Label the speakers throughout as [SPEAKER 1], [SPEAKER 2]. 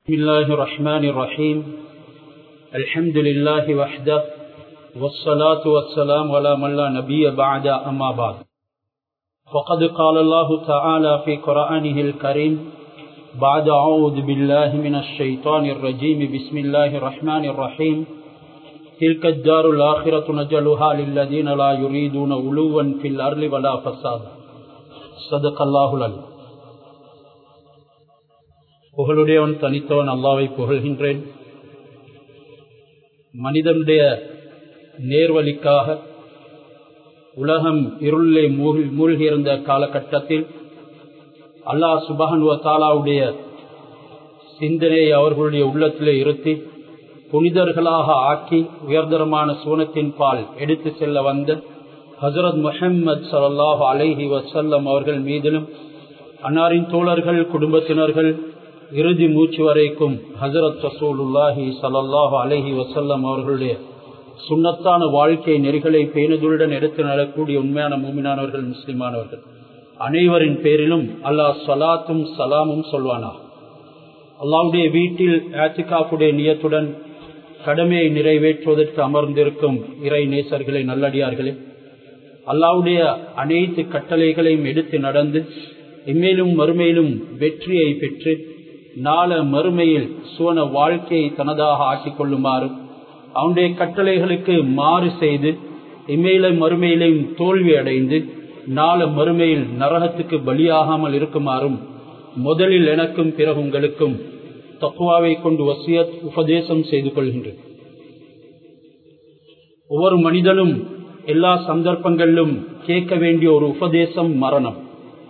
[SPEAKER 1] بسم الله الرحمن الرحيم الحمد لله وحده والصلاة والسلام على من لا نبي بعد أما بعد فقد قال الله تعالى في قرآنه الكريم بعد أعوذ بالله من الشيطان الرجيم بسم الله الرحمن الرحيم تلك الدار الآخرة نجلها للذين لا يريدون علوا في الأرض ولا فساد صدق الله العليم புகழுடையவன் தனித்தவன் அல்லாவை புகழ்கின்றேன் மனிதனுடைய நேர்வழிக்காக உலகம் இருளிலே மூழ்கியிருந்த காலகட்டத்தில் அல்லாஹ் சுபஹன்வ தாலாவுடைய சிந்தனையை அவர்களுடைய உள்ளத்திலே இருத்தி புனிதர்களாக ஆக்கி உயர்தரமான சூனத்தின் பால் எடுத்து செல்ல வந்த ஹசரத் முஹம்மது சல்லாஹ் அலைஹி வசல்லம் அவர்கள் மீதிலும் அன்னாரின் தோழர்கள் குடும்பத்தினர்கள் இறுதி மூச்சு வரைக்கும் ஹசரத் ரசூலுல்லாஹி சல்லாஹு அலஹி வசல்லம் அவர்களுடைய சுண்ணத்தான வாழ்க்கை நெறிகளை பேணுதலுடன் எடுத்து நடக்கூடிய உண்மையான மூமினானவர்கள் முஸ்லிமானவர்கள் அனைவரின் பேரிலும் அல்லாஹ் சலாத்தும் சலாமும் சொல்வானா அல்லாவுடைய வீட்டில் ஆத்திகாப்புடைய நியத்துடன் கடமையை நிறைவேற்றுவதற்கு அமர்ந்திருக்கும் இறை நேசர்களை நல்லடியார்களே அல்லாவுடைய அனைத்து கட்டளைகளையும் எடுத்து நடந்து இம்மேலும் மறுமையிலும் வெற்றியை பெற்று நாள மறுமையில் சுவன வாழ்க்கையை தனதாக ஆக்கிக் கொள்ளுமாறும் அவனுடைய கட்டளைகளுக்கு மாறு செய்து இம்மையில மறுமையிலையும் தோல்வி அடைந்து நாள மறுமையில் நரகத்துக்கு பலியாகாமல் இருக்குமாறும் முதலில் எனக்கும் பிறகு உங்களுக்கும் தக்குவாவை கொண்டு வசியத் உபதேசம் செய்து கொள்கின்றேன் ஒவ்வொரு மனிதனும் எல்லா சந்தர்ப்பங்களிலும் கேட்க வேண்டிய ஒரு உபதேசம் மரணம்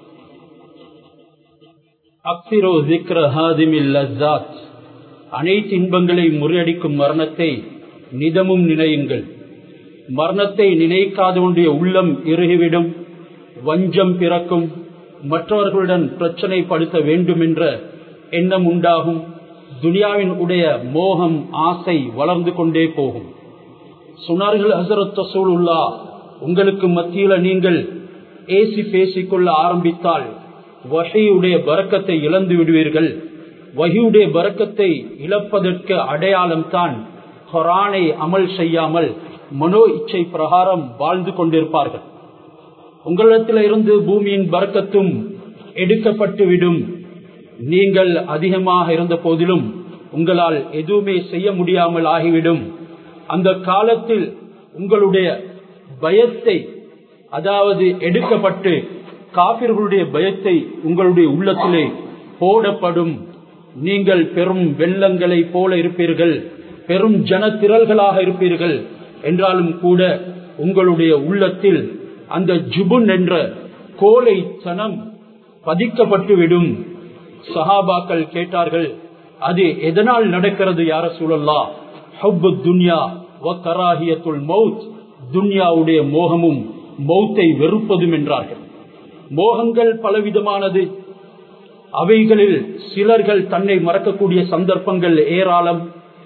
[SPEAKER 1] அக்சிரோ ஜிக்ர ஹாதிமில் லஸ்ஸாத் அனைத்து இன்பங்களை முறியடிக்கும் மரணத்தை நிதமும் நினையுங்கள் மரணத்தை நினைக்காதவனுடைய உள்ளம் இறுகிவிடும் வஞ்சம் பிறக்கும் மற்றவர்களுடன் பிரச்சனைப்படுத்த வேண்டும் என்ற எண்ணம் உண்டாகும் துனியாவின் உடைய மோகம் ஆசை வளர்ந்து கொண்டே போகும் சுனார்கள் ஹசரத் சூழுல்லா உங்களுக்கு மத்தியில நீங்கள் ஏசி பேசிக்கொள்ள ஆரம்பித்தால் வகையுடைய பறக்கத்தை இழந்து விடுவீர்கள் வகையுடைய பறக்கத்தை இழப்பதற்கு அடையாளம் தான் ஹொரானை அமல் செய்யாமல் மனோ இச்சை பிரகாரம் வாழ்ந்து கொண்டிருப்பார்கள் உங்களிடத்தில் இருந்து பூமியின் பறக்கத்தும் எடுக்கப்பட்டு விடும் நீங்கள் அதிகமாக இருந்த போதிலும் உங்களால் எதுவுமே செய்ய முடியாமல் ஆகிவிடும் அந்த காலத்தில் உங்களுடைய பயத்தை அதாவது எடுக்கப்பட்டு காபிர்களுடைய பயத்தை உங்களுடைய உள்ளத்திலே போடப்படும் நீங்கள் பெரும் வெள்ளங்களை போல இருப்பீர்கள் பெரும் ஜன திரள்களாக இருப்பீர்கள் என்றாலும் கூட உங்களுடைய உள்ளத்தில் அந்த ஜுபுன் என்ற கோலை சனம் பதிக்கப்பட்டுவிடும் சஹாபாக்கள் கேட்டார்கள் அது எதனால் நடக்கிறது யார சூழல்லா ஹப்பு துன்யா கராகியத்துள் மவுத் துன்யாவுடைய மோகமும் மௌத்தை வெறுப்பதும் என்றார்கள் மோகங்கள் பலவிதமானது அவைகளில் சிலர்கள் தன்னை மறக்கக்கூடிய சந்தர்ப்பங்கள் ஏராளம்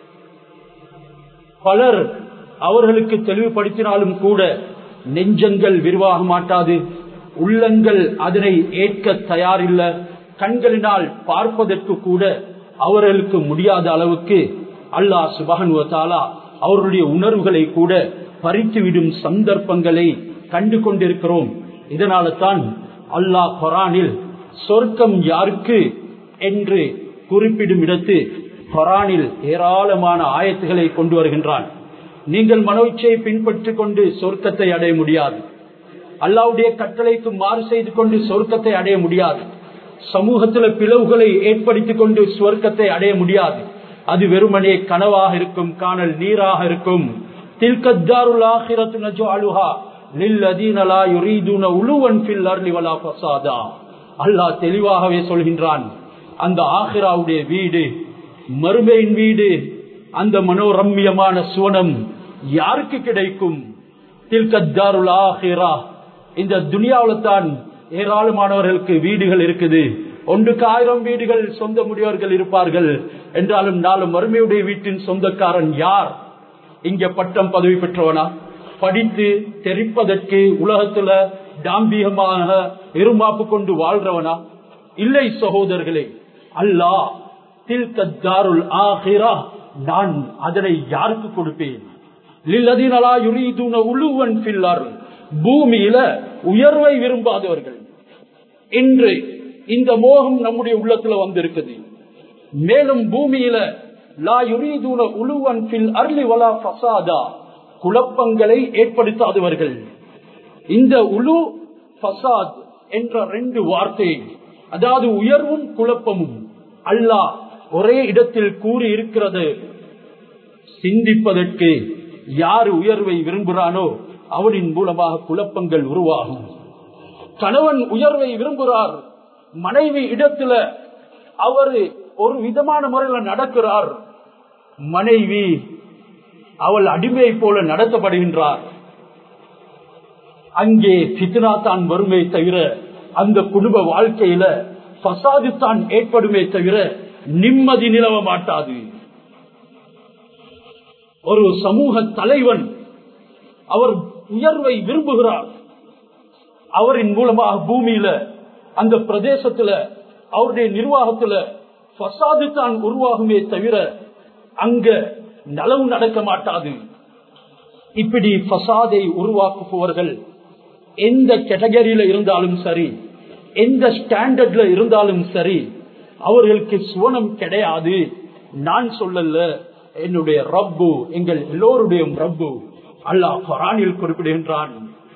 [SPEAKER 1] பலர் அவர்களுக்கு தெளிவுபடுத்தினாலும் கூட நெஞ்சங்கள் விரிவாக மாட்டாது உள்ளங்கள் அதனை ஏற்க தயாரில்லை கண்களினால் பார்ப்பதற்கு கூட அவர்களுக்கு முடியாத அளவுக்கு அல்லாஹ் சுபகனுவத்தாலா அவர்களுடைய உணர்வுகளை கூட பறித்துவிடும் சந்தர்ப்பங்களை கண்டு கொண்டிருக்கிறோம் இதனால தான் அல்லாஹ் கொரானில் சொர்க்கம் யாருக்கு என்று குறிப்பிடும் இடத்து கொரானில் ஏராளமான ஆயத்துகளை கொண்டு வருகின்றான் நீங்கள் மனோச்சையை பின்பற்றிக் கொண்டு சொர்க்கத்தை அடைய முடியாது அல்லாவுடைய கட்டளைக்கு மாறு செய்து கொண்டு சொர்க்கத்தை அடைய முடியாது சமூகத்தில் பிளவுகளை ஏற்படுத்திக் கொண்டு சொர்க்கத்தை அடைய முடியாது அது வெறுமனே கனவாக இருக்கும் காணல் நீராக இருக்கும் தில்கத்தாருல் ஆஹிரத்து நஜோ அலுஹா அல்லாஹ் தெளிவாகவே சொல்கின்றான் அந்த ஆஹிராவுடைய வீடு மறுமையின் வீடு அந்த மனோரம்யமான சுவனம் யாருக்கு கிடைக்கும் தில்கத்தாருல் ஆஹிரா இந்த துனியாவில் தான் ஏராளமானவர்களுக்கு வீடுகள் இருக்குது ஒன்றுக்கு ஆயிரம் வீடுகள் சொந்த முடியவர்கள் இருப்பார்கள் என்றாலும் நாலு மறுமையுடைய வீட்டின் சொந்தக்காரன் யார் இங்க பட்டம் பதவி பெற்றவனா படித்து தெரிப்பதற்கு உலகத்துல தாம்பிகமாக இருமாப்பு கொண்டு வாழ்றவனா இல்லை சகோதரர்களே அல்லாஹ் தில்கத்தாருல் ஆஹிரா நான் அதனை யாருக்கு கொடுப்பேன் லில்லதீனலா யுரீதுன உழுவன் பில்லார் பூமியில உயர்வை விரும்பாதவர்கள் இன்று இந்த மோகம் நம்முடைய உள்ளத்துல வந்திருக்குது மேலும் பூமியில லா யுரீதுன உழுவன் பில் அர்லி வலா ஃபசாதா குழப்பங்களை ஏற்படுத்தாதவர்கள் இந்த உலு ஃபசாத் என்ற ரெண்டு வார்த்தை அதாவது உயர்வும் குழப்பமும் அல்லாஹ் ஒரே இடத்தில் கூறி இருக்கிறது சிந்திப்பதற்கு யார் உயர்வை விரும்புகிறானோ அவனின் மூலமாக குழப்பங்கள் உருவாகும் கணவன் உயர்வை விரும்புகிறார் மனைவி இடத்துல அவர் ஒரு விதமான முறையில் நடக்கிறார் மனைவி அவள் அடிமை போல நடத்தப்படுகின்றார் அங்கே பித்னா தான் வருமே தவிர அந்த குடும்ப வாழ்க்கையில பசாது தான் ஏற்படுமே தவிர நிம்மதி நிலவ மாட்டாது ஒரு சமூக தலைவன் அவர் உயர்வை விரும்புகிறார் அவரின் மூலமாக பூமியில அந்த பிரதேசத்துல அவருடைய நிர்வாகத்துல பசாது தான் உருவாகுமே தவிர அங்க நலவு நடக்க மாட்டாது இப்படி பசாதை உருவாக்குபவர்கள் எந்த கேட்டகரியில இருந்தாலும் சரி எந்த ஸ்டாண்டர்ட்ல இருந்தாலும் சரி அவர்களுக்கு சுவனம் கிடையாது நான் சொல்லல என்னுடைய ரப்பு எங்கள் எல்லோருடைய ரப்பு அல்லாஹ் குரானில் குறிப்பிடுகின்றான்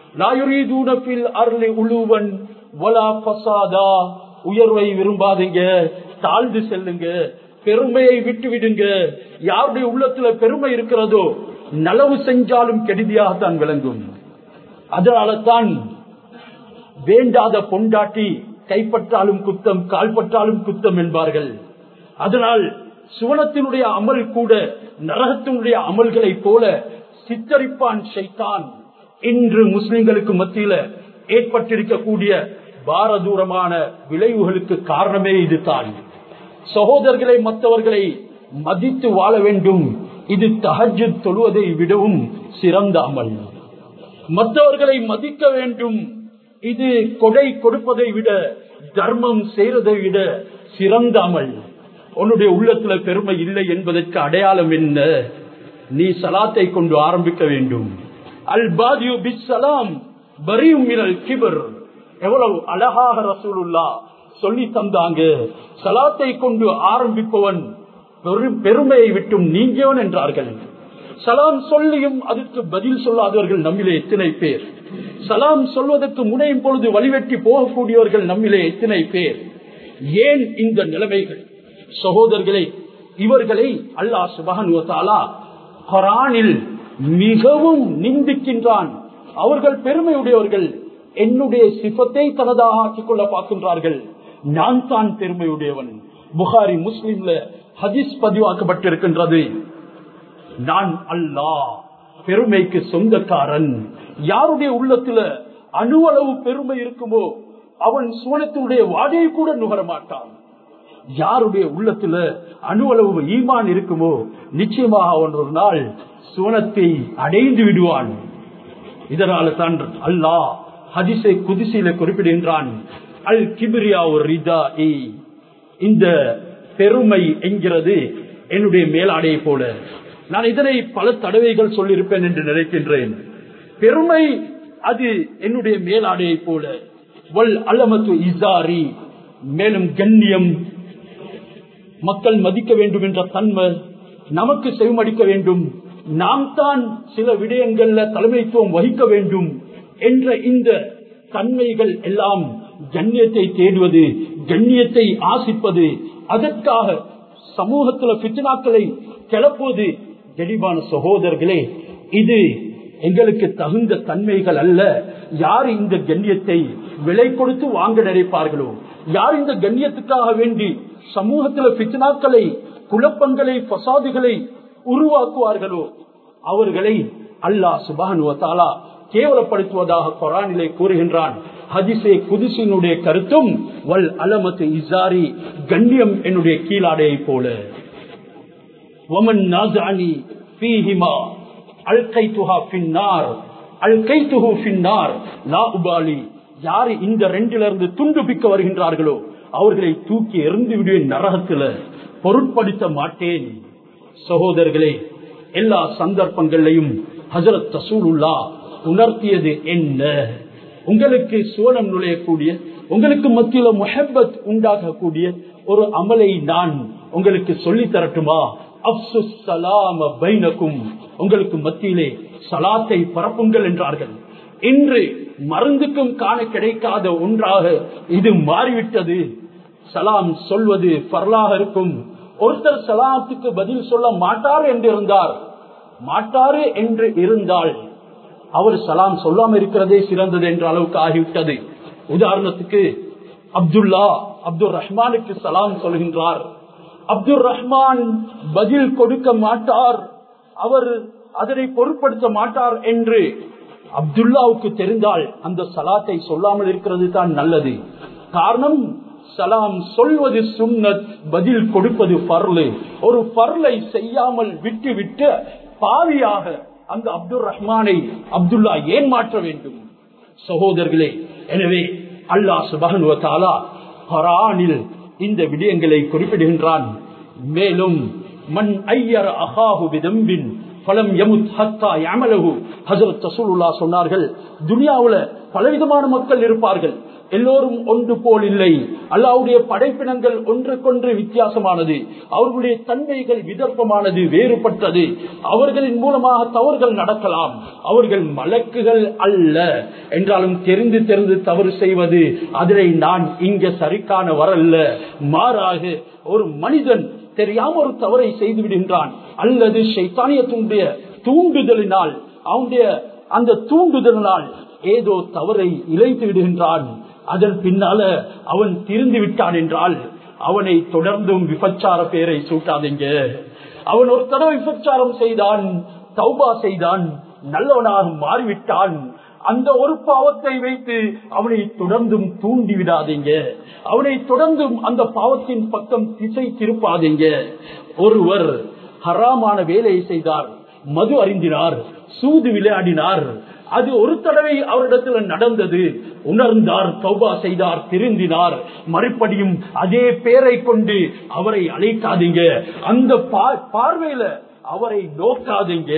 [SPEAKER 1] உயர்வை விரும்பாதீங்க தாழ்ந்து செல்லுங்க பெருமையை விட்டு விடுங்க யாருடைய உள்ளத்துல பெருமை இருக்கிறதோ நலவு செஞ்சாலும் கெடுதியாகத்தான் விளங்கும் அதனால தான் வேண்டாத பொண்டாட்டி கைப்பற்றாலும் குத்தம் கால்பற்றாலும் குத்தம் என்பார்கள் அதனால் சுவனத்தினுடைய அமல் கூட நரகத்தினுடைய அமல்களை போல சித்தரிப்பான் ஷைத்தான் இன்று முஸ்லிம்களுக்கு மத்தியில ஏற்பட்டிருக்கக்கூடிய பாரதூரமான விளைவுகளுக்கு காரணமே இதுதான் சகோதரர்களை மற்றவர்களை மதித்து வாழ வேண்டும் இது தஹஜ் தொழுவதை விடவும் சிறந்த அமல் மற்றவர்களை மதிக்க வேண்டும் இது கொடை கொடுப்பதை விட தர்மம் செய்யறதை விட சிறந்த அமல் உன்னுடைய உள்ளத்துல பெருமை இல்லை என்பதற்கு அடையாளம் என்ன நீ சலாத்தை கொண்டு ஆரம்பிக்க வேண்டும் அல் பாதியு பிஸ்ஸலாம் பரியும் மினல் கிபர் எவ்வளவு அழகாக ரசூலுல்லா சொல்லி தந்தாங்க சலாத்தை கொண்டு ஆரம்பிப்பவன் பெருமையை விட்டும் நீங்கியவன் என்றார்கள் சலாம் சொல்லியும் அதற்கு பதில் சொல்லாதவர்கள் நம்மிலே எத்தனை பேர் சலாம் சொல்வதற்கு முனையும் பொழுது வழிவெட்டி போகக்கூடியவர்கள் நம்மிலே எத்தனை பேர் ஏன் இந்த நிலைமைகள் சகோதரர்களை இவர்களை அல்லாஹ் சுபகனுவத்தாலா குரானில் மிகவும் நிந்திக்கின்றான் அவர்கள் பெருமையுடையவர்கள் என்னுடைய சிப்பத்தை தனதாக ஆக்கிக் கொள்ள பார்க்கின்றார்கள் நான் தான் பெருமையுடையவன் புகாரி முஸ்லிம்ல ஹதீஸ் பதிவாக்கப்பட்டிருக்கின்றது நான் அல்லாஹ் பெருமைக்கு சொந்தக்காரன் யாருடைய உள்ளத்துல அணுவளவு பெருமை இருக்குமோ அவன் சுவனத்தினுடைய வாடையை கூட நுகர மாட்டான் யாருடைய உள்ளத்துல அணுவளவு ஈமான் இருக்குமோ நிச்சயமாக அவன் ஒரு நாள் சுவனத்தை அடைந்து விடுவான் இதனால தான் அல்லாஹ் ஹதிசை குதிசையில குறிப்பிடுகின்றான் அல் கிபிரியா ஒரு ரிதா இந்த பெருமை என்கிறது என்னுடைய மேலாடையை போல நான் இதனை பல தடவைகள் சொல்லியிருப்பேன் என்று நினைக்கின்றேன் பெருமை அது என்னுடைய மேலாடையை போல வல் அலமத்து இசாரி மேலும் கண்ணியம் மக்கள் மதிக்க வேண்டும் என்ற தன்மை நமக்கு செவமடிக்க வேண்டும் நாம் தான் சில விடயங்கள்ல தலைமைத்துவம் வகிக்க வேண்டும் என்ற இந்த தன்மைகள் எல்லாம் கண்ணியத்தை தேடுவது கண்ணியத்தை ஆசிப்பது அதற்காக சமூகத்துல பித்தனாக்களை கிளப்புவது தெளிவான சகோதரர்களே இது எங்களுக்கு தகுந்த தன்மைகள் அல்ல யார் இந்த கண்ணியத்தை விலை கொடுத்து வாங்க நினைப்பார்களோ யார் இந்த கண்ணியத்துக்காக வேண்டி சமூகத்துல பித்தனாக்களை குழப்பங்களை பசாதுகளை உருவாக்குவார்களோ அவர்களை அல்லாஹ் சுபானுவத்தாலா கேவலப்படுத்துவதாக கொரானிலே கூறுகின்றான் ஹதிசே குதிசினுடைய கருத்தும் வல் அலமத்து இசாரி கண்ணியம் என்னுடைய கீழாடையை போல ஒமன் நாசானி பீஹிமா அல்கைத்துஹா பின்னார் அல்கைத்துஹு பின்னார் லா உபாலி யாரு இந்த ரெண்டிலிருந்து துண்டு பிக்க வருகின்றார்களோ அவர்களை தூக்கி எறிந்து விடுவேன் நரகத்துல பொருட்படுத்த மாட்டேன் சகோதரர்களே எல்லா சந்தர்ப்பங்களையும் ஹசரத் தசூலுல்லா உணர்த்தியது என்ன உங்களுக்கு சுவனம் நுழையக்கூடிய உங்களுக்கு மத்தியில முஹப்பத் உண்டாகக்கூடிய ஒரு அமலை நான் உங்களுக்கு சொல்லி தரட்டுமா அப்சுஸ் சலாம பைனக்கும் உங்களுக்கு மத்தியிலே சலாத்தை பரப்புங்கள் என்றார்கள் இன்று மருந்துக்கும் காண கிடைக்காத ஒன்றாக இது மாறிவிட்டது சலாம் சொல்வது பரலாக இருக்கும் ஒருத்தர் சலாத்துக்கு பதில் சொல்ல மாட்டார் என்று இருந்தார் மாட்டாரு என்று இருந்தால் அவர் சலாம் சொல்லாம இருக்கிறதே சிறந்தது என்ற அளவுக்கு ஆகிவிட்டது உதாரணத்துக்கு அப்துல்லா அப்துல் ரஹ்மானுக்கு சலாம் சொல்கின்றார் அப்துல் ரஹ்மான் பதில் கொடுக்க மாட்டார் அவர் அதனை பொருட்படுத்த மாட்டார் என்று அப்துல்லாவுக்கு தெரிந்தால் அந்த சலாத்தை சொல்லாமல் இருக்கிறது தான் நல்லது காரணம் சலாம் சொல்வது சுன்னத் பதில் கொடுப்பது பர்லு ஒரு பர்லை செய்யாமல் விட்டு விட்டு பாவியாக அந்த அப்துல் ரஹ்மானை அப்துல்லா ஏன் மாற்ற வேண்டும் சகோதரர்களே எனவே அல்லாஹ் சுபகனுவத்தாலா ஹரானில் இந்த விடயங்களை குறிப்பிடுகின்றான் மேலும் மண் ஐயர் அகாஹு விதம்பின் பலம் யமுத் ஹத்தா யாமலகு ஹசரத் ரசூலுல்லா சொன்னார்கள் துனியாவுல பலவிதமான மக்கள் இருப்பார்கள் எல்லோரும் ஒன்று போல் இல்லை அல்லாவுடைய படைப்பினங்கள் ஒன்றுக்கொன்று வித்தியாசமானது அவர்களுடைய தன்மைகள் விதர்ப்பமானது வேறுபட்டது அவர்களின் மூலமாக தவறுகள் நடக்கலாம் அவர்கள் மலக்குகள் அல்ல என்றாலும் தெரிந்து தெரிந்து தவறு செய்வது அதனை நான் இங்க சரிக்கான வரல்ல மாறாக ஒரு மனிதன் தெரியாம ஒரு தவறை செய்து விடுகின்றான் அல்லது சைத்தானியத்தினுடைய தூண்டுதலினால் அவனுடைய அந்த தூண்டுதலினால் ஏதோ தவறை இழைத்து விடுகின்றான் அதன் பின்னால அவன் திருந்து விட்டான் என்றால் அவனை தொடர்ந்தும் விபச்சார பேரை சூட்டாதீங்க அவன் ஒரு தடவை விபச்சாரம் செய்தான் தௌபா செய்தான் நல்லவனாக மாறிவிட்டான் அந்த ஒரு பாவத்தை வைத்து அவனை தொடர்ந்தும் தூண்டி விடாதீங்க அவனை தொடர்ந்தும் அந்த பாவத்தின் பக்கம் திசை திருப்பாதீங்க ஒருவர் ஹராமான வேலையை செய்தார் மது அறிந்தினார் சூது விளையாடினார் அது ஒரு தடவை அவரிடத்தில் நடந்தது உணர்ந்தார் தௌபா செய்தார் திருந்தினார் மறுபடியும் அதே பேரை கொண்டு அவரை அழைக்காதீங்க அந்த பார்வையில அவரை நோக்காதீங்க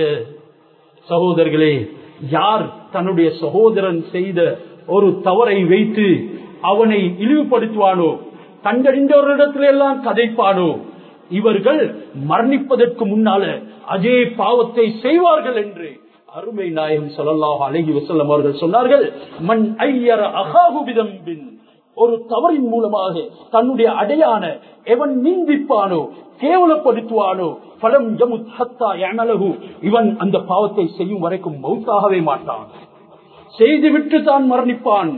[SPEAKER 1] சகோதரர்களே யார் தன்னுடைய சகோதரன் செய்த ஒரு தவறை வைத்து அவனை இழிவுபடுத்துவானோ கண்டறிந்தவரிடத்துல எல்லாம் கதைப்பானோ இவர்கள் மரணிப்பதற்கு முன்னால அதே பாவத்தை செய்வார்கள் என்று அருமை நாயகம் சொல்லலாக அழகி வசல்லம் அவர்கள் சொன்னார்கள் மண் ஐயர அகாகுபிதம்பின் ஒரு தவறின் மூலமாக தன்னுடைய அடையான எவன் நிந்திப்பானோ கேவலப்படுத்துவானோ பலம் யமுத் ஹத்தா எனலகு இவன் அந்த பாவத்தை செய்யும் வரைக்கும் மௌத்தாகவே மாட்டான் செய்துவிட்டு தான் மரணிப்பான்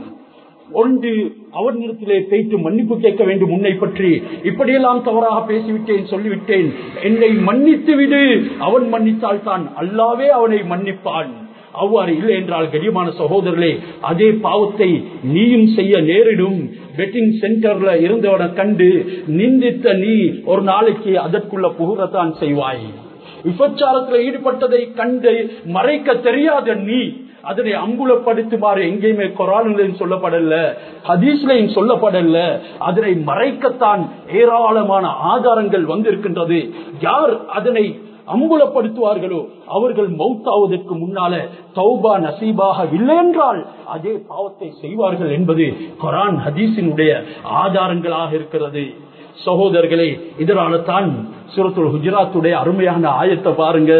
[SPEAKER 1] ஒன்று அவனிடத்திலே பேய்த்து மன்னிப்பு கேட்க வேண்டும் உன்னை பற்றி இப்படியெல்லாம் தவறாக பேசிவிட்டேன் சொல்லிவிட்டேன் என்னை மன்னித்து விடு அவன் மன்னித்தால் தான் அல்லாவே அவனை மன்னிப்பான் அவ்வாறு இல்லை என்றால் கடியமான சகோதரர்களே அதே பாவத்தை நீயும் செய்ய நேரிடும் பெட்டிங் சென்டர்ல இருந்தவனை கண்டு நிந்தித்த நீ ஒரு நாளைக்கு அதற்குள்ள புகுறத்தான் செய்வாய் விபச்சாரத்தில் ஈடுபட்டதை கண்டு மறைக்க தெரியாத நீ அதனை அங்குலப்படுத்துமாறு எங்கேயுமே கொரான்லையும் சொல்லப்படல ஹதீஸ்லையும் சொல்லப்படல அதனை மறைக்கத்தான் ஏராளமான ஆதாரங்கள் வந்திருக்கின்றது யார் அதனை அம்புலப்படுத்துவார்களோ அவர்கள் மௌத்தாவதற்கு முன்னால தௌபா நசீபாக இல்லை என்றால் அதே பாவத்தை செய்வார்கள் என்பது கொரான் ஹதீஸினுடைய ஆதாரங்களாக இருக்கிறது சகோதரர்களே இதனால தான் சுரத்துல் குஜராத்துடைய அருமையான ஆயத்தை பாருங்க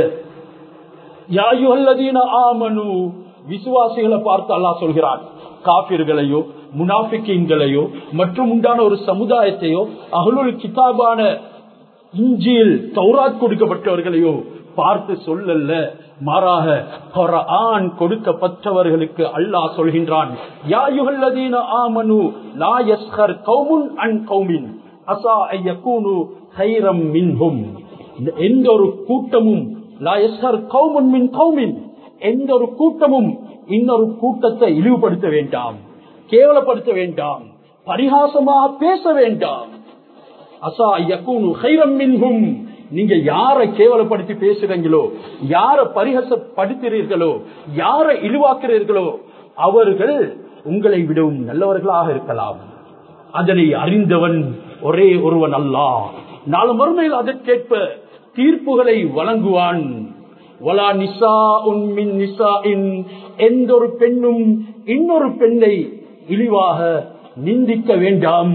[SPEAKER 1] யாயுல்லதீன ஆமனு விசுவாசிகளை பார்த்து அல்லா சொல்கிறான் காபிர்களையோ முனாபிக்கீன்களையோ மற்றும் உண்டான ஒரு சமுதாயத்தையோ அகலுல் கிதாபான இஞ்சியில் தௌராத் கொடுக்கப்பட்டவர்களையோ பார்த்து சொல்லல்ல மாறாக ஆண் கொடுக்கப்பட்டவர்களுக்கு அல்லாஹ் சொல்கின்றான் யாயுகல்லதீன ஆமனு லா யஸ்கர் கௌமுன் அன் கௌமின் அசா ஐயக்கூனு ஹைரம் மின்ஹும் எந்த ஒரு கூட்டமும் லா யஸ்கர் கௌமுன் மின் கௌமின் எந்த ஒரு கூட்டமும் இன்னொரு கூட்டத்தை இழிவுபடுத்த வேண்டாம் கேவலப்படுத்த வேண்டாம் பரிகாசமாக பேச வேண்டாம் அசா யக்கூனு ஹைரம் மின்ஹும் நீங்க யார கேவலப்படுத்தி பேசுறீங்களோ யார பரிகசப்படுத்துறீர்களோ யார இழிவாக்குறீர்களோ அவர்கள் உங்களை விடவும் நல்லவர்களாக இருக்கலாம் அதனை அறிந்தவன் ஒரே ஒருவன் அல்லா நாலு மறுமையில் அதற்கேற்ப தீர்ப்புகளை வழங்குவான் வலா நிசா உன்மின் நிசா எந்த ஒரு பெண்ணும் இன்னொரு பெண்ணை இழிவாக நிந்திக்க வேண்டாம்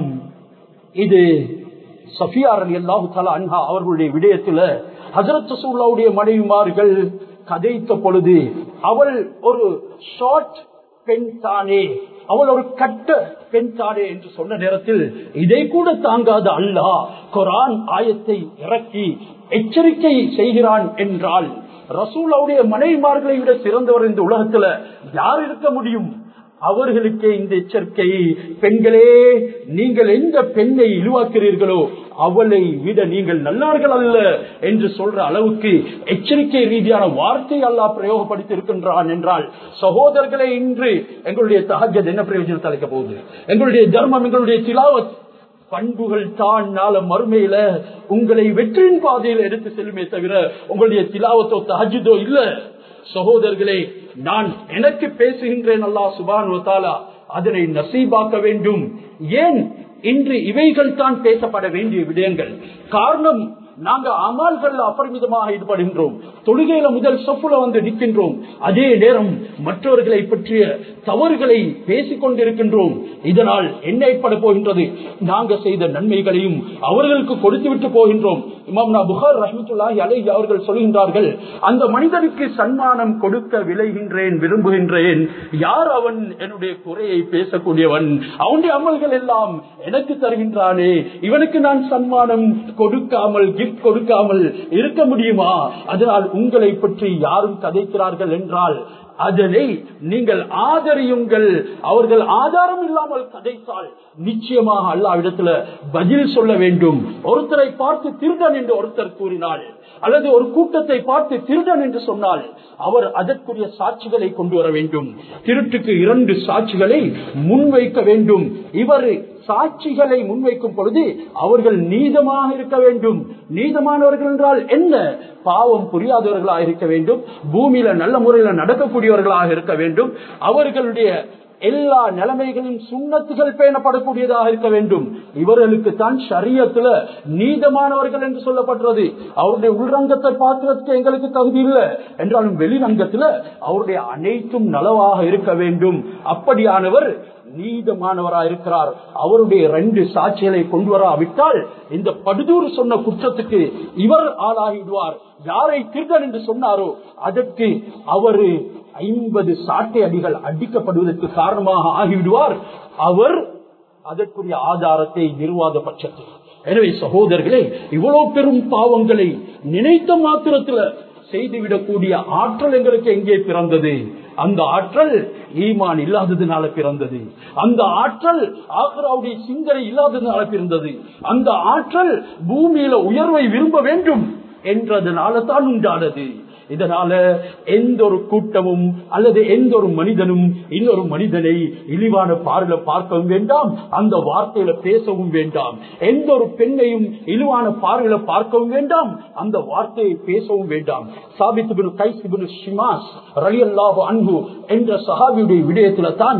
[SPEAKER 1] இது சஃபியார் அலி அல்லாஹு தலா அன்ஹா அவர்களுடைய விடயத்துல ஹசரத் சூல்லாவுடைய மனைவிமார்கள் கதைத்த பொழுது அவள் ஒரு ஷார்ட் பெண் தானே அவள் ஒரு கட்ட பெண் தானே என்று சொன்ன நேரத்தில் இதை கூட தாங்காத அல்லாஹ் குரான் ஆயத்தை இறக்கி எச்சரிக்கை செய்கிறான் என்றால் ரசூலாவுடைய மனைவிமார்களை விட சிறந்தவர் இந்த உலகத்துல யார் இருக்க முடியும் அவர்களுக்கே இந்த எச்சரிக்கை பெண்களே நீங்கள் எந்த பெண்ணை இழுவாக்கிறீர்களோ அவளை விட நீங்கள் நல்லார்கள் அல்ல என்று சொல்ற அளவுக்கு எச்சரிக்கை ரீதியான வார்த்தை அல்லாஹ் பிரயோகப்படுத்தி இருக்கின்றான் என்றால் சகோதரர்களே இன்று எங்களுடைய தகஜத் என்ன பிரயோஜனத்தை அளிக்க போகுது எங்களுடைய தர்மம் எங்களுடைய திலாவத் பண்புகள் தான் நாள மறுமையில உங்களை வெற்றியின் பாதையில் எடுத்து செல்லுமே தவிர உங்களுடைய திலாவத்தோ தஹஜுதோ இல்ல சகோதரர்களே நான் எனக்கு பேசுகின்றேன் அல்லா சுபான் அதனை நசீபாக்க வேண்டும் ஏன் இன்று இவைகள் தான் பேசப்பட வேண்டிய விடயங்கள் காரணம் நாங்க அமால்கள் அபரிமிதமாக ஈடுபடுகின்றோம் தொழுகையில முதல் சொப்புல வந்து நிற்கின்றோம் அதே நேரம் மற்றவர்களை பற்றிய தவறுகளை பேசிக் கொண்டிருக்கின்றோம் இதனால் என்ன ஏற்பட போகின்றது நாங்க செய்த நன்மைகளையும் அவர்களுக்கு கொடுத்து விட்டு போகின்றோம் இமாம்னா புகார் ரஹமத்துல்லாஹி அலை அவர்கள் சொல்கின்றார்கள் அந்த மனிதனுக்கு சன்மானம் கொடுக்க விளைகின்றேன் விரும்புகின்றேன் யார் அவன் என்னுடைய குறையை பேசக்கூடியவன் அவனுடைய அமல்கள் எல்லாம் எனக்கு தருகின்றானே இவனுக்கு நான் சன்மானம் கொடுக்காமல் கிஃப்ட் கொடுக்காமல் இருக்க முடியுமா அதனால் உங்களை பற்றி யாரும் கதைக்கிறார்கள் என்றால் அதனை நீங்கள் ஆதரியுங்கள் அவர்கள் ஆதாரம் இல்லாமல் கதைத்தால் நிச்சயமாக அல்லாவிடத்துல பதில் சொல்ல வேண்டும் ஒருத்தரை பார்த்து திருடன் என்று ஒருத்தர் கூறினாள் அல்லது ஒரு கூட்டத்தை பார்த்து திருடன் என்று சொன்னால் அவர் அதற்குரிய சாட்சிகளை கொண்டு வர வேண்டும் திருட்டுக்கு இரண்டு சாட்சிகளை முன்வைக்க வேண்டும் இவர் சாட்சிகளை முன்வைக்கும் பொழுது அவர்கள் நீதமாக இருக்க வேண்டும் நீதமானவர்கள் என்றால் என்ன பாவம் புரியாதவர்களாக இருக்க வேண்டும் பூமியில நல்ல முறையில் நடக்கக்கூடியவர்களாக இருக்க வேண்டும் அவர்களுடைய எல்லா நிலைமைகளின் சுண்ணத்துகள் பேணப்படக்கூடியதாக இருக்க வேண்டும் இவர்களுக்கு தான் சரியத்துல நீதமானவர்கள் என்று சொல்லப்படுறது அவருடைய உள்ரங்கத்தை பார்க்கறதுக்கு எங்களுக்கு தகுதி இல்லை என்றாலும் வெளிரங்கத்துல அவருடைய அனைத்தும் நலவாக இருக்க வேண்டும் அப்படியானவர் நீதமானவராக இருக்கிறார் அவருடைய ரெண்டு சாட்சிகளை கொண்டு வராவிட்டால் இந்த படுதூர் சொன்ன குற்றத்துக்கு இவர் ஆளாகிடுவார் யாரை திருடன் என்று சொன்னாரோ அதற்கு அவரு ஐம்பது சாட்டை அடிகள் அடிக்கப்படுவதற்கு காரணமாக ஆகிவிடுவார் அவர் அதற்குரிய ஆதாரத்தை நிறுவாத பட்சத்தில் எனவே சகோதரர்களே இவ்வளவு பெரும் பாவங்களை நினைத்த மாத்திரத்துல செய்துவிடக்கூடிய ஆற்றல் எங்களுக்கு எங்கே பிறந்தது அந்த ஆற்றல் ஈமான் இல்லாததுனால பிறந்தது அந்த ஆற்றல் ஆக்ராவுடைய சிந்தனை இல்லாததுனால பிறந்தது அந்த ஆற்றல் பூமியில உயர்வை விரும்ப வேண்டும் என்றதுனால தான் உண்டானது இதனால எந்த ஒரு கூட்டமும் அல்லது எந்த ஒரு மனிதனும் இன்னொரு மனிதனை இழிவான பார்வையில பார்க்கவும் வேண்டாம் அந்த வார்த்தையில பேசவும் வேண்டாம் எந்த ஒரு பெண்ணையும் இழிவான பார்வையில பார்க்கவும் வேண்டாம் அந்த வார்த்தையை பேசவும் வேண்டாம் சாபித்து கைசிபின் ஷிமாஸ் ரலி அல்லாஹு அன்பு என்ற சஹாபியுடைய விடயத்துல தான்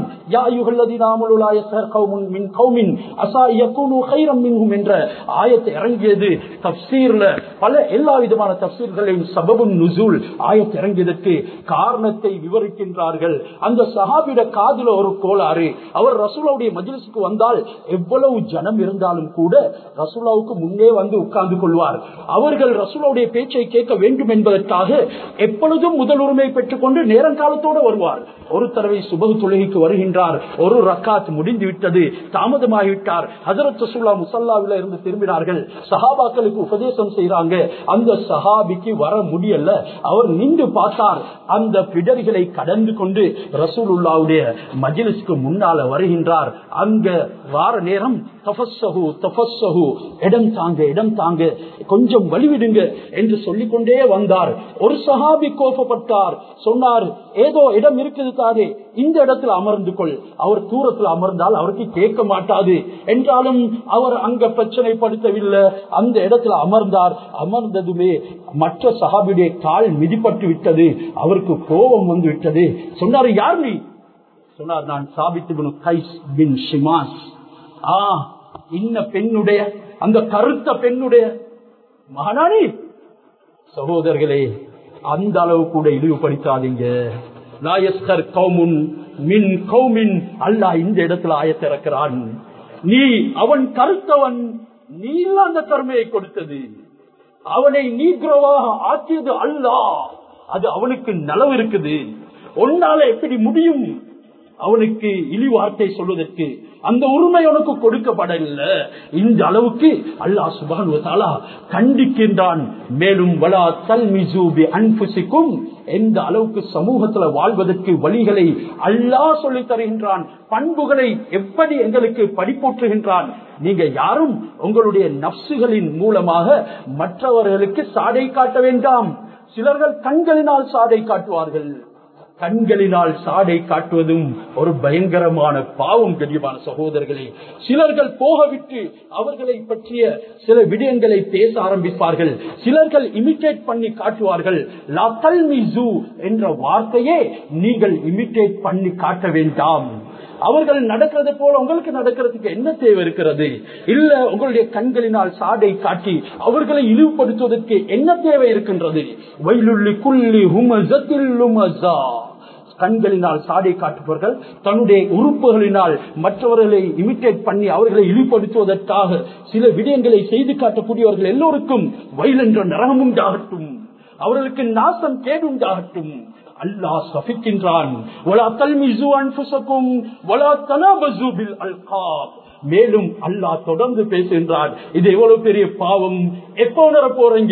[SPEAKER 1] என்ற ஆயத்தை இறங்கியது தப்சீர்ல பல எல்லா விதமான தப்சீர்களையும் சபபும் நுசூல் ஆயத்தை இறங்கியதற்கு காரணத்தை விவரிக்கின்றார்கள் அந்த சஹாபிட காதுல ஒரு கோளாறு அவர் ரசூலாவுடைய மஜிலிசுக்கு வந்தால் எவ்வளவு ஜனம் இருந்தாலும் கூட ரசூலாவுக்கு முன்னே வந்து உட்கார்ந்து கொள்வார் அவர்கள் ரசூலாவுடைய பேச்சை கேட்க வேண்டும் என்பதற்காக எப்பொழுதும் முதல் உரிமை பெற்றுக் கொண்டு நேரங்காலத்தோடு வருவார் ஒரு தடவை சுபகு தொழுகைக்கு வருகின்றார் ஒரு ரக்காத் முடிந்து விட்டது தாமதமாகிவிட்டார் ஹசரத் ரசூலா முசல்லாவில இருந்து திரும்பினார்கள் சஹாபாக்களுக்கு உபதேசம் செய்யறாங்க அந்த சஹாபிக்கு வர முடியல அவர் நின்று பார்த்தார் அந்த பிடர்களை கடந்து கொண்டு ரசூலுல்லாவுடைய மஜிலிஸ்க்கு முன்னால வருகின்றார் அங்க வார நேரம் தபஸ்ஸஹு தபஸ்ஸஹு இடம் தாங்க இடம் தாங்க கொஞ்சம் வழிவிடுங்க என்று சொல்லிக்கொண்டே வந்தார் ஒரு சஹாபி கோபப்பட்டார் சொன்னார் ஏதோ இடம் இருக்குது தானே இந்த இடத்துல அமர்ந்து கொள் அவர் தூரத்தில் அமர்ந்தால் அவருக்கு கேட்க மாட்டாது என்றாலும் அவர் அங்க பிரச்சனைப்படுத்தவில்லை அந்த இடத்துல அமர்ந்தார் அமர்ந்ததுமே மற்ற சஹாபியுடைய கால் மிதிப்பட்டு விட்டது அவருக்கு கோபம் வந்து விட்டது சொன்னார் யார் நீ சொன்னார் நான் சாபித்து கைஸ் பின் ஷிமாஸ் ஆ இன்ன பெண்ணுடைய அந்த கருத்த பெண்ணுடைய மகனானி சகோதரர்களே அந்த அளவு கூட இழிவுபடுத்தாதீங்க லாயஸ்கர் கௌமுன் மின் கௌமின் அல்லாஹ் இந்த இடத்துல ஆயத்திறக்கிறான் நீ அவன் கருத்தவன் நீ இல்ல அந்த கருமையை கொடுத்தது அவனை நீக்ரோவாக ஆக்கியது அல்லாஹ் அது அவனுக்கு நலவு இருக்குது ஒன்னால எப்படி முடியும் அவனுக்கு இழிவார்த்தை சொல்வதற்கு அந்த உரிமை உனக்கு கொடுக்கப்படவில்லை இந்த அளவுக்கு அல்லாஹ் சுபான் கண்டிக்கின்றான் மேலும் வலா தல் மிசூபி அன்புசிக்கும் எந்த அளவுக்கு சமூகத்துல வாழ்வதற்கு வழிகளை அல்லாஹ் சொல்லி தருகின்றான் பண்புகளை எப்படி எங்களுக்கு படிப்போற்றுகின்றான் நீங்க யாரும் உங்களுடைய நப்சுகளின் மூலமாக மற்றவர்களுக்கு சாடை காட்ட வேண்டாம் சிலர்கள் கண்களினால் சாடை காட்டுவார்கள் கண்களினால் சாடை காட்டுவதும் ஒரு பயங்கரமான பாவம் கண்ணியமான சகோதரர்களே சிலர்கள் போகவிட்டு அவர்களை பற்றிய சில விடயங்களை பேச ஆரம்பிப்பார்கள் சிலர்கள் இமிட்டேட் பண்ணி காட்டுவார்கள் லாத்தல் மிசு என்ற வார்த்தையே நீங்கள் இமிட்டேட் பண்ணி காட்ட வேண்டாம் அவர்கள் நடக்கிறது போல உங்களுக்கு நடக்கிறதுக்கு என்ன தேவை இருக்கிறது இல்ல உங்களுடைய கண்களினால் சாடை காட்டி அவர்களை இழிவுபடுத்துவதற்கு என்ன தேவை இருக்கின்றது வயலுள்ளி குள்ளி ஹுமசத்தில் கண்களினால் சாடை காட்டுபவர்கள் தன்னுடைய உறுப்புகளினால் மற்றவர்களை இமிட்டேட் பண்ணி அவர்களை இழிவுபடுத்துவதற்காக சில விடயங்களை செய்து காட்டக்கூடியவர்கள் எல்லோருக்கும் வயல் என்ற நரகம் உண்டாகட்டும் அவர்களுக்கு நாசம் கேடு உண்டாகட்டும் அல்லாஹ் சபிக்கின்றான் மேலும் அல்லாஹ் தொடர்ந்து பேசுகின்றான் இது எவ்வளவு பெரிய பாவம் எப்ப உணர போறீங்க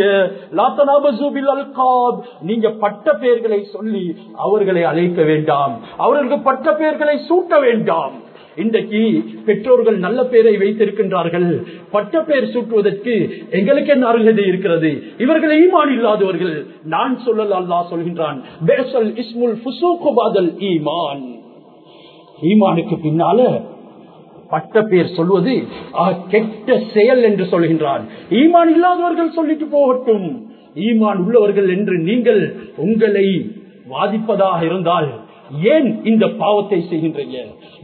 [SPEAKER 1] நீங்க பட்ட பெயர்களை சொல்லி அவர்களை அழைக்க வேண்டாம் அவர்களுக்கு பட்ட பெயர்களை சூட்ட வேண்டாம் இன்றைக்கு பெற்றோர்கள் நல்ல பெயரை வைத்திருக்கின்றார்கள் பட்ட பெயர் சூட்டுவதற்கு எங்களுக்கு என்ன அருகதை இருக்கிறது இவர்கள் ஈமான் இல்லாதவர்கள் நான் சொல்லல அல்லா சொல்கின்றான் பேசல் இஸ்முல் ஃபுசூகுபாதல் ஈமான் ஈமானுக்கு பின்னால பட்ட பேர் சொல்வது கெட்ட செயல் என்று சொல்கின்றான் ஈமான் இல்லாதவர்கள் சொல்லிட்டு போகட்டும் ஈமான் உள்ளவர்கள் என்று நீங்கள் உங்களை வாதிப்பதாக இருந்தால் ஏன் இந்த பாவத்தை செய்கின்றீங்க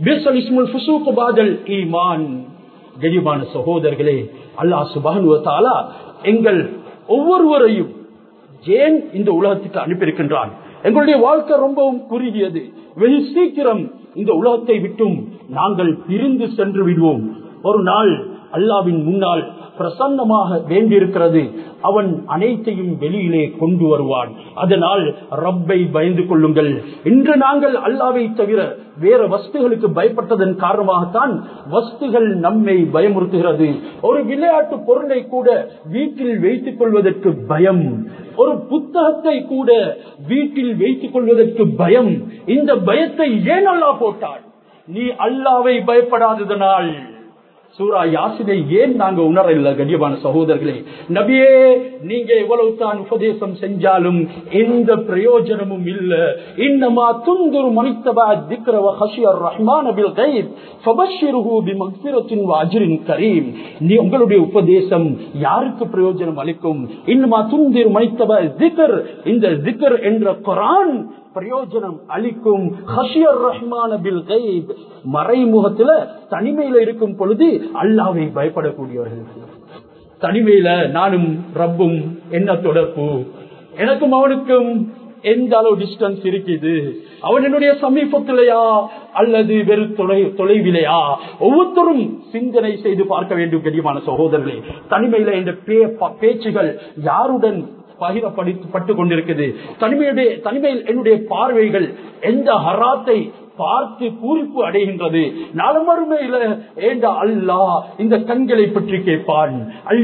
[SPEAKER 1] கரிமான சகோதரர்களே அல்லாஹ் சுபானுவத்தாலா எங்கள் ஒவ்வொருவரையும் ஏன் இந்த உலகத்துக்கு அனுப்பியிருக்கின்றான் எங்களுடைய வாழ்க்கை ரொம்பவும் குறுகியது வெகு சீக்கிரம் இந்த உலகத்தை விட்டும் நாங்கள் பிரிந்து சென்று விடுவோம் ஒரு நாள் அல்லாவின் முன்னால் பிரசன்னமாக வேண்டியிருக்கிறது அவன் அனைத்தையும் வெளியிலே கொண்டு வருவான் அதனால் ரப்பை பயந்து கொள்ளுங்கள் இன்று நாங்கள் அல்லாவை தவிர வேற வஸ்துகளுக்கு பயப்பட்டதன் காரணமாகத்தான் வஸ்துகள் நம்மை பயமுறுத்துகிறது ஒரு விளையாட்டு பொருளை கூட வீட்டில் வைத்துக் கொள்வதற்கு பயம் ஒரு புத்தகத்தை கூட வீட்டில் வைத்துக் கொள்வதற்கு பயம் இந்த பயத்தை ஏன் அல்லா போட்டான் நீ அல்லாவை பயப்படாததனால் சூரா யாசினை ஏன் நாங்க உணரல கண்ணியமான சகோதரர்களே நபியே நீங்க எவ்வளவு தான் உபதேசம் செஞ்சாலும் எந்த பிரயோஜனமும் இல்ல இன்னமா துந்துரு மனித்தபா திக்ரவ ஹஷியர் ரஹ்மான் பில் கைப் ஃபபஷிருஹு பிமக்ஃபிரத்தின் வஅஜ்ரின் கரீம் நீ உங்களுடைய உபதேசம் யாருக்கு பிரயோஜனம் அளிக்கும் இன்னமா துந்திரு மனித்தபா திக்ர் இந்த திக்ர் என்ற குர்ஆன் பிரயோஜனம் அளிக்கும் ஹஷியர் ரஹ்மான பில் கைப் மறைமுகத்துல தனிமையில இருக்கும் பொழுது அல்லாவை பயப்படக்கூடியவர்கள் தனிமையில நானும் ரப்பும் என்ன தொடர்பு எனக்கும் அவனுக்கும் எந்த அளவு டிஸ்டன்ஸ் இருக்குது அவன் என்னுடைய சமீபத்திலையா அல்லது வெறு தொலை தொலைவிலையா ஒவ்வொருத்தரும் சிந்தனை செய்து பார்க்க வேண்டும் கண்ணியமான சகோதரர்களே தனிமையில இந்த பேச்சுகள் யாருடன் பகிரப்பட்டு கொண்டிருக்குது தனிமையுடைய தனிமையில் என்னுடைய பார்வைகள் எந்த ஹராத்தை பார்த்து பூரிப்பு அடைகின்றது நாளமறுமையில ஏண்ட அல்லா இந்த கண்களை பற்றி கேட்பான்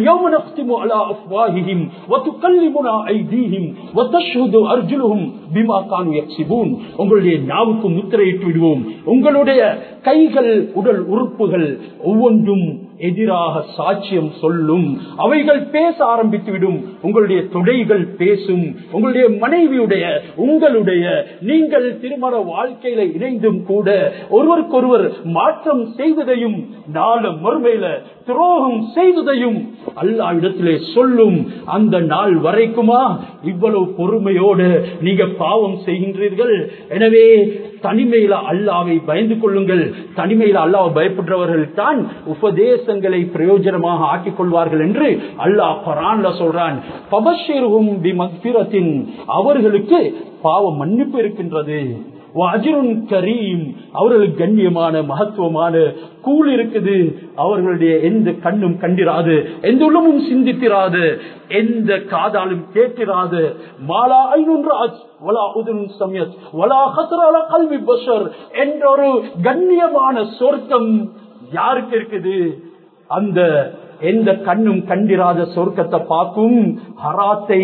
[SPEAKER 1] உங்களுடைய நாவுக்கு முத்திரையிட்டு விடுவோம் உங்களுடைய கைகள் உடல் உறுப்புகள் ஒவ்வொன்றும் எதிராக சாட்சியம் சொல்லும் அவைகள் பேச ஆரம்பித்து விடும் உங்களுடைய தொடைகள் பேசும் உங்களுடைய மனைவியுடைய உங்களுடைய நீங்கள் திருமண வாழ்க்கையில இணைந்தும் கூட ஒருவருக்கொருவர் மாற்றம் செய்ததையும் நாள மறுமையில துரோகம் செய்ததையும் அல்லா இடத்திலே சொல்லும் அந்த நாள் வரைக்குமா இவ்வளவு பொறுமையோடு நீங்க பாவம் செய்கின்றீர்கள் எனவே தனிமையில அல்லாவை பயந்து கொள்ளுங்கள் தனிமையில அல்லாவை பயப்படுறவர்கள் தான் உபதேசங்களை பிரயோஜனமாக ஆக்கிக் கொள்வார்கள் என்று அல்லாஹ் பரான்ல சொல்றான் பபஷிரும் பிமக்பிரத்தின் அவர்களுக்கு பாவ மன்னிப்பு இருக்கின்றது அஜிருன் கரீம் அவர்களுக்கு கண்ணியமான மகத்துவமான கூல் இருக்குது அவர்களுடைய எந்த கண்ணும் கண்டிராது எந்த உள்ளமும் சிந்தித்திராது எந்த காதாலும் கேட்டிராது மாலா ஐநூன்றாஜ் வலா உதுன் சமயத் வலா ஹசரால கல்வி பஷர் என்ற ஒரு கண்ணியமான சொர்க்கம் யாருக்கு இருக்குது அந்த எந்த கண்ணும் கண்டிராத சொர்க்கத்தை பார்க்கும் ஹராத்தை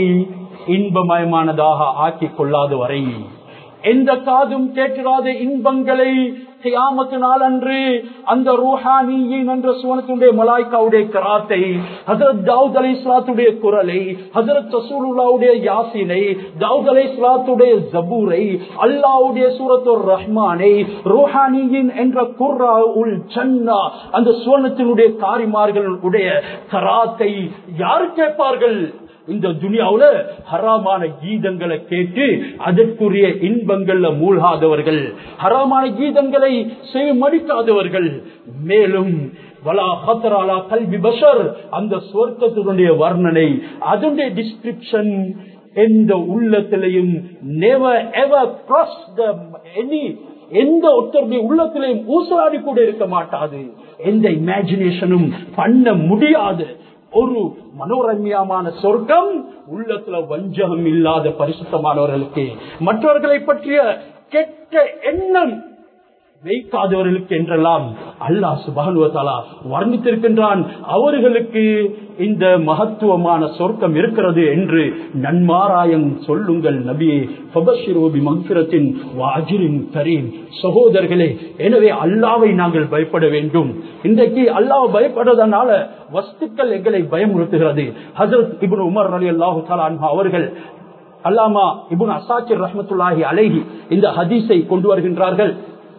[SPEAKER 1] இன்பமயமானதாக ஆக்கிக் கொள்ளாத வரை எந்த காதும் கேட்கிறாத இன்பங்களை கியாமத்து நாள் அன்று அந்த ரூஹானியின் என்ற சுவனத்துடைய மலாய்க்காவுடைய கராத்தை ஹசரத் தாவூத் அலி இஸ்லாத்துடைய குரலை ஹசரத் ரசூலுல்லாவுடைய யாசினை தாவூத் அலி இஸ்லாத்துடைய ஜபூரை அல்லாவுடைய சூரத்துர் ரஹ்மானை ரூஹானியின் என்ற குர்ரா உல் சன்னா அந்த சுவனத்தினுடைய காரிமார்களுடைய கராத்தை யார் கேட்பார்கள் இந்த துனியாவுல ஹராமான கீதங்களை கேட்டு அதற்குரிய இன்பங்கள்ல மூழ்காதவர்கள் ஹராமான கீதங்களை செய்மடிக்காதவர்கள் மேலும் வலா ஹத்தராலா கல்வி பஷர் அந்த சொர்க்கத்தினுடைய வர்ணனை அதனுடைய டிஸ்கிரிப்ஷன் எந்த உள்ளத்திலையும் never ever cross the any எந்த ஒருத்தருடைய உள்ளத்திலையும் ஊசலாடி கூட இருக்க மாட்டாது எந்த இமேஜினேஷனும் பண்ண முடியாது ஒரு மனோரம்யமான சொர்க்கம் உள்ளத்துல வஞ்சகம் இல்லாத பரிசுத்தமானவர்களுக்கு மற்றவர்களை பற்றிய கெட்ட எண்ணம் வைக்காதவர்களுக்கு என்றெல்லாம் அல்லாஹ் சுபானுவத்தாலா வர்ணித்திருக்கின்றான் அவர்களுக்கு இந்த மகத்துவமான சொர்க்கம் இருக்கிறது என்று நன்மாராயம் சொல்லுங்கள் நபியே பபஷிரோபி மங்கிரத்தின் வாஜிரின் கரீம் சகோதரர்களே எனவே அல்லாவை நாங்கள் பயப்பட வேண்டும் இன்றைக்கு அல்லாஹ் பயப்படுறதுனால வஸ்துக்கள் எங்களை பயமுறுத்துகிறது ஹசரத் இப்னு உமர் அலி அல்லாஹு அவர்கள் அல்லாமா இபுன் அசாக்கிர் ரஹமத்துல்லாஹி அலைஹி இந்த ஹதீஸை கொண்டு வருகின்றார்கள்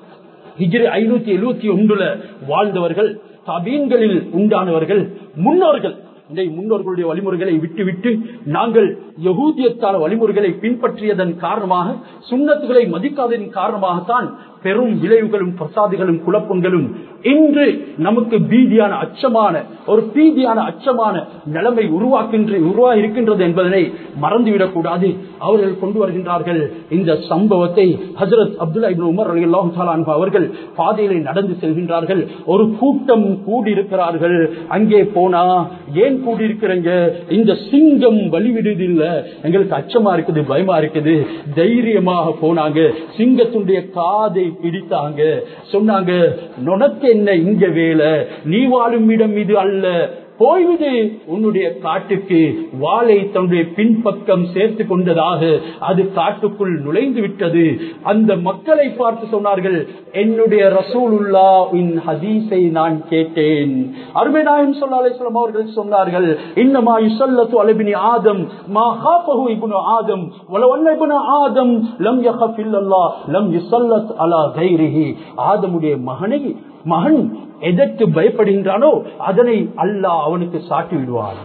[SPEAKER 1] ஹிஜ்ரி ஐநூத்தி எழுபத்தி ஒன்றுல வாழ்ந்தவர்கள் தபீன்களில் உண்டானவர்கள் முன்னோர்கள் இந்த முன்னோர்களுடைய வழிமுறைகளை விட்டுவிட்டு நாங்கள் யகூதியத்தான வழிமுறைகளை பின்பற்றியதன் காரணமாக சுண்ணத்துகளை மதிக்காததன் காரணமாகத்தான் பெரும் விளைவுகளும் பிரசாதிகளும் குழப்பங்களும் இன்று நமக்கு பீதியான அச்சமான ஒரு பீதியான அச்சமான நிலைமை உருவாக்கின்ற உருவாகி இருக்கின்றது என்பதனை மறந்துவிடக் கூடாது அவர்கள் கொண்டு வருகின்றார்கள் இந்த சம்பவத்தை ஹசரத் அப்துல்லா இபின் உமர் அலி அல்லாஹு அவர்கள் பாதையிலே நடந்து செல்கின்றார்கள் ஒரு கூட்டம் கூடியிருக்கிறார்கள் அங்கே போனா ஏன் கூடியிருக்கிறீங்க இந்த சிங்கம் வழிவிடுது இல்ல எங்களுக்கு அச்சமா இருக்குது பயமா இருக்குது தைரியமாக போனாங்க சிங்கத்துடைய காதை பிடித்தாங்க சொன்னாங்க நுனக்கு என்ன இங்க வேலை நீ வாழும் இடம் இது அல்ல போய்விடு உன்னுடைய காட்டுக்கு வாளை தன்னுடைய பின்பக்கம் சேர்த்து கொண்டதாக அது காட்டுக்குள் நுழைந்து விட்டது அந்த மக்களை பார்த்து சொன்னார்கள் என்னுடைய ரசூலுல்லா இன் ஹதீஸை நான் கேட்டேன் அருமைநாயம் சொல்லாசலம் அவர்கள் சொன்னார்கள் இன்னமா யுசல்லத்து அலபினி ஆதம் மா ஹாஃபஹு இப்னு ஆதம் வலவல்ல இப்னு ஆதம் லம் யஹஃப் இல்லல்லாஹ் லம் யுசல்லத் அலா கைரிஹி ஆதமுடைய மகனை மகன் எதற்கு பயப்படுகின்றானோ அதனை அல்லாஹ் அவனுக்கு சாட்டி விடுவான்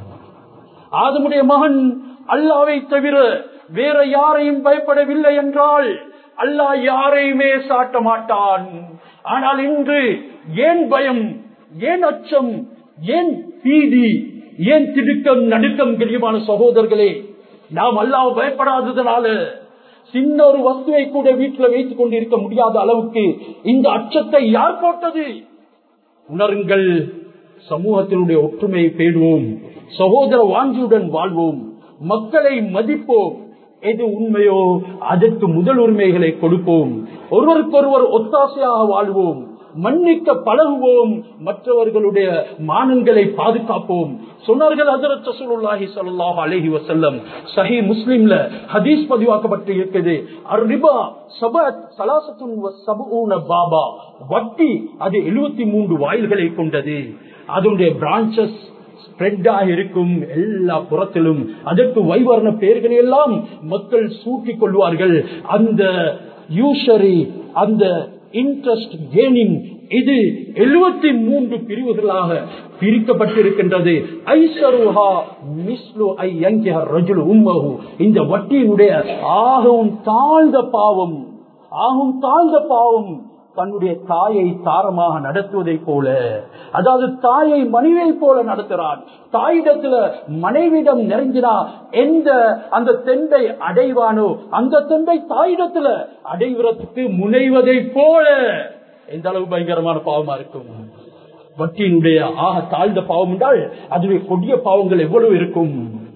[SPEAKER 1] ஆதமுடைய மகன் அல்லாவை தவிர வேற யாரையும் பயப்படவில்லை என்றால் அல்லாஹ் யாரையுமே சாட்ட மாட்டான் ஆனால் இன்று ஏன் பயம் ஏன் அச்சம் ஏன் பீதி ஏன் திடுக்கம் நடுக்கம் கிரியமான சகோதரர்களே நாம் அல்லாஹ் பயப்படாததுனால சின்ன ஒரு வஸ்துவை கூட வீட்டில் வைத்துக் கொண்டிருக்க முடியாத அளவுக்கு இந்த அச்சத்தை யார் போட்டது உணருங்கள் சமூகத்தினுடைய ஒற்றுமையை பேடுவோம் சகோதர வாஞ்சியுடன் வாழ்வோம் மக்களை மதிப்போம் எது உண்மையோ அதற்கு முதல் உரிமைகளை கொடுப்போம் ஒருவருக்கொருவர் ஒத்தாசையாக வாழ்வோம் மன்னிக்க பழகுவோம் மற்றவர்களுடைய மானங்களை பாதுகாப்போம் சொன்னார்கள் ஹசரத் ரசூலுல்லாஹி ஸல்லல்லாஹு அலைஹி வஸல்லம் சஹீ முஸ்லிம்ல ஹதீஸ் பதிவாக்கப்பட்டு இருக்குது அர்ரிபா சபத் சலாசத்துன் வஸபூன பாபா வட்டி அது 73 வாயில்களை கொண்டது அதனுடைய பிரான்ச்சஸ் ஸ்ப்ரெட்டாக இருக்கும் எல்லா புறத்திலும் அதற்கு வைவர்ண பெயர்களை எல்லாம் மக்கள் சூட்டிக் கொள்வார்கள் அந்த யூஷரி அந்த இன்ட்ரெஸ்ட் கேனிங் இது எழுபத்தி மூன்று பிரிவுகளாக பிரிக்கப்பட்டிருக்கின்றது இந்த வட்டியினுடைய ஆகவும் தாழ்ந்த பாவம் ஆகும் தாழ்ந்த பாவம் தன்னுடைய தாயை தாரமாக நடத்துவதை போல அதாவது தாயை மனைவியை போல நடத்துறான் தாயிடத்துல மனைவிடம் நெருங்கினா எந்த அந்த தெண்டை அடைவானோ அந்த தெண்டை தாயிடத்துல அடைவதற்கு முனைவதை போல எந்த அளவு பயங்கரமான பாவமா இருக்கும் வட்டியினுடைய ஆக தாழ்ந்த பாவம் என்றால் அதுவே கொடிய பாவங்கள் எவ்வளவு இருக்கும்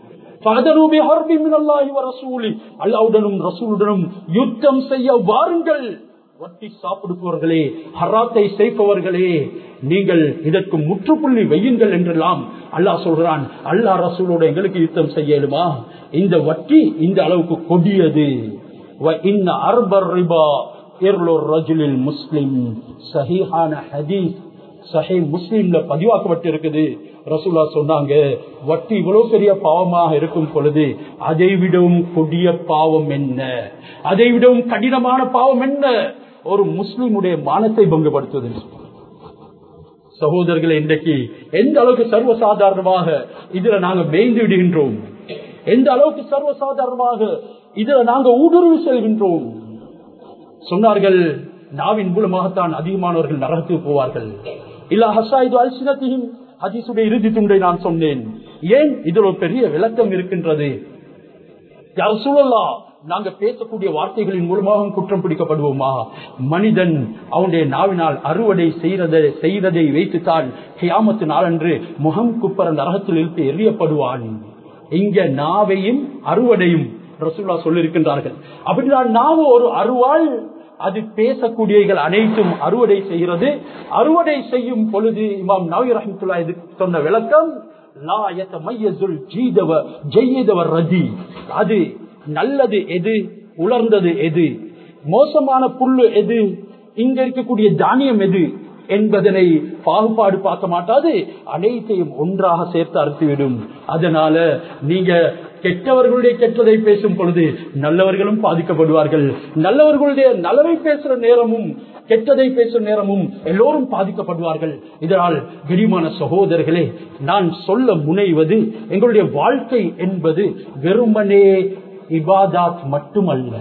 [SPEAKER 1] அல்லாவுடனும் ரசூலுடனும் யுத்தம் செய்ய வாருங்கள் வட்டி சாப்பிடுபவர்களே ஹராத்தை செய்பவர்களே நீங்கள் இதற்கு முற்றுப்புள்ளி வையுங்கள் என்றெல்லாம் அல்லாஹ் சொல்றான் அல்லாஹ் ரசூலோட எங்களுக்கு யுத்தம் செய்யலுமா இந்த வட்டி இந்த அளவுக்கு கொடியது முஸ்லிம் சஹீஹான ஹதீஸ் சஹி முஸ்லீம்ல பதிவாக்கப்பட்டிருக்குது ரசூல்லா சொன்னாங்க வட்டி இவ்வளவு பெரிய பாவமாக இருக்கும் பொழுது அதை விடவும் கொடிய பாவம் என்ன அதை விடவும் கடினமான பாவம் என்ன ஒரு முஸ்லிமுடைய மானத்தை பங்குபடுத்துவது சகோதரர்களை இன்றைக்கு எந்த அளவுக்கு சர்வசாதாரணமாக இதுல நாங்க மேய்ந்து விடுகின்றோம் எந்த அளவுக்கு சர்வசாதாரணமாக இதுல நாங்க ஊடுருவி செல்கின்றோம் சொன்னார்கள் நாவின் மூலமாகத்தான் அதிகமானவர்கள் நரகத்துக்கு போவார்கள் இல்ல ஹசாயுது அல்சினத்தையும் ஹதீசுடைய இறுதி துண்டை நான் சொன்னேன் ஏன் இதில் ஒரு பெரிய விளக்கம் இருக்கின்றது யார் சொல்லலாம் நாங்க பேசக்கூடிய வார்த்தைகளின் மூலமாக குற்றம் பிடிக்கப்படுவோமா மனிதன் அவனுடைய நாவினால் அறுவடை செய்யறதை செய்ததை வைத்துத்தான் கியாமத்து நாளன்று முகம் குப்பர நரகத்தில் இழுத்து எறியப்படுவான் இங்க நாவையும் அறுவடையும் ரசூல்லா சொல்லியிருக்கின்றார்கள் அப்படிதான் நாம ஒரு அருவாள் அது பேசக்கூடியவைகள் அனைத்தும் அறுவடை செய்கிறது அறுவடை செய்யும் பொழுது இமாம் நவி ரஹமத்துல்லா இது சொன்ன விளக்கம் ரதி அது நல்லது எது உலர்ந்தது எது மோசமான புல்லு எது இங்க இருக்கக்கூடிய தானியம் எது என்பதனை பாகுபாடு பார்க்க மாட்டாது அனைத்தையும் ஒன்றாக சேர்த்து அறுத்துவிடும் அதனால நீங்க கெட்டவர்களுடைய கெட்டதை பேசும் பொழுது நல்லவர்களும் பாதிக்கப்படுவார்கள் நல்லவர்களுடைய நலவை பேசுற நேரமும் கெட்டதை பேசுற நேரமும் எல்லோரும் பாதிக்கப்படுவார்கள் இதனால் கரிமான சகோதரர்களே நான் சொல்ல முனைவது எங்களுடைய வாழ்க்கை என்பது வெறுமனே இபாதாத் மட்டுமல்ல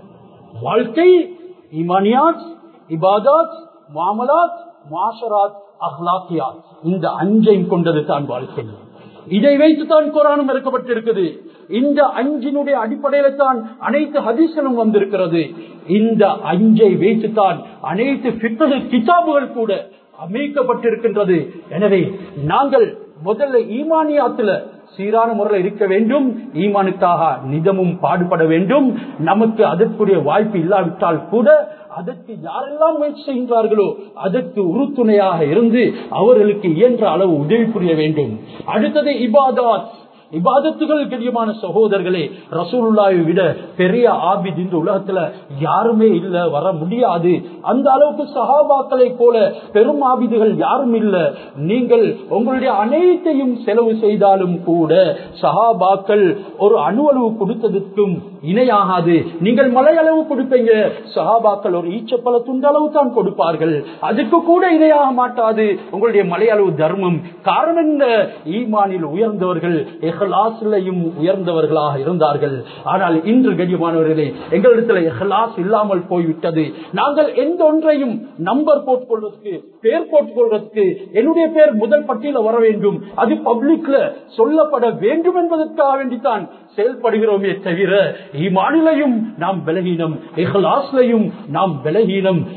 [SPEAKER 1] வாழ்க்கை இமானியாத் இபாதாத் மாமலாத் மாஷராத் அஹ்லாக்கியாத் இந்த அஞ்சையும் கொண்டது தான் வாழ்க்கை இதை வைத்துத்தான் குரானும் இறக்கப்பட்டிருக்குது இந்த அஞ்சினுடைய அடிப்படையில தான் அனைத்து ஹதீசனும் வந்திருக்கிறது இந்த அஞ்சை வைத்துத்தான் அனைத்து பித்தகு கிதாபுகள் கூட அமைக்கப்பட்டிருக்கின்றது எனவே நாங்கள் முதல்ல ஈமானியாத்துல சீரான முறையில் இருக்க வேண்டும் ஈமானுக்காக நிதமும் பாடுபட வேண்டும் நமக்கு அதற்குரிய வாய்ப்பு இல்லாவிட்டால் கூட அதற்கு யாரெல்லாம் முயற்சி செய்கின்றார்களோ அதற்கு உறுதுணையாக இருந்து அவர்களுக்கு இயன்ற அளவு உதவி புரிய வேண்டும் அடுத்தது இபாதாத் இபாதத்துகள் கடியமான சகோதரர்களே ரசூலுல்லாவை விட பெரிய ஆபித் இந்த உலகத்துல யாருமே இல்ல வர முடியாது அந்த அளவுக்கு சகாபாக்களை போல பெரும் ஆபிதுகள் யாரும் இல்ல நீங்கள் உங்களுடைய அனைத்தையும் செலவு செய்தாலும் கூட சகாபாக்கள் ஒரு அணுவளவு கொடுத்ததற்கும் இணையாகாது நீங்கள் மலையளவு கொடுப்பீங்க சகாபாக்கள் ஒரு ஈச்சப்பல துண்டளவு தான் கொடுப்பார்கள் அதுக்கு கூட இணையாக மாட்டாது உங்களுடைய மலையளவு தர்மம் காரணம் என்ன ஈமானில் உயர்ந்தவர்கள் எஹ்லாஸ்லையும் உயர்ந்தவர்களாக இருந்தார்கள் ஆனால் இன்று கடியமானவர்களே எங்களிடத்தில் எஹ்லாஸ் இல்லாமல் போய்விட்டது நாங்கள் எந்த ஒன்றையும் நம்பர் போட்டுக்கொள்வதற்கு பேர் போட்டுக்கொள்வதற்கு என்னுடைய பேர் முதல் பட்டியல வர வேண்டும் அது பப்ளிக்ல சொல்லப்பட வேண்டும் என்பதற்காக வேண்டித்தான் செயல்படுகிறோமே தவிர இம்மாநிலையும் நாம் பலகீனம் இஹ்லாஸ்லையும் நாம் பலகீனம்